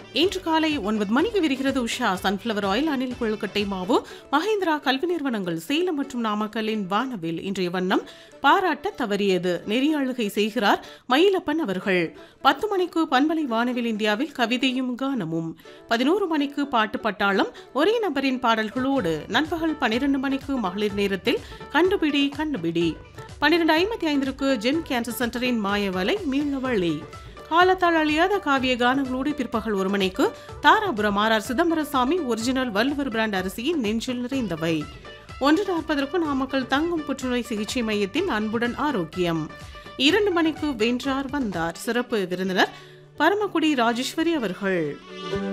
இன்று காலை ஒன்பது மணிக்கு விரிகிறது உஷா சன்ஃப்ளவர் ஆயில் அணில் கொழுக்கட்டை மாவு மஹேந்திரா கல்வி நிறுவனங்கள் சேலம் மற்றும் நாமக்கல்லின் வானவில் இன்றைய வண்ணம் பாராட்ட தவறியது நெறியாளுகை செய்கிறார் மயிலப்பன் அவர்கள் பத்து மணிக்கு பண்பலை வானவில் இந்தியாவில் கவிதையும் கானமும் பதினோரு மணிக்கு பாட்டு பட்டாளம் ஒரே நபரின் பாடல்களோடு நண்பகல் பன்னிரண்டு மணிக்கு மகளிர் நேரத்தில் கண்டுபிடி கண்டுபிடி பன்னிரண்டு ஐம்பத்தி ஐந்திற்கு ஜெம் கேன்சர் சென்டரின் மாயவலை மீளவழி காலத்தால் அழியாத காவிய கானங்களோடு பிற்பகல் ஒரு மணிக்கு Dharapuram R R Chidambarasamy original Valluvar brand அரிசியின் நெஞ்சில் நிறைந்தவை ஒன்று நாற்பதற்கு நாமக்கல் தங்கும் புற்றுநோய் சிகிச்சை மையத்தின் அன்புடன் ஆரோக்கியம் இரண்டு மணிக்கு வென்றார் வந்தார் சிறப்பு விருந்தினர் பரமக்குடி ராஜேஸ்வரி அவர்கள்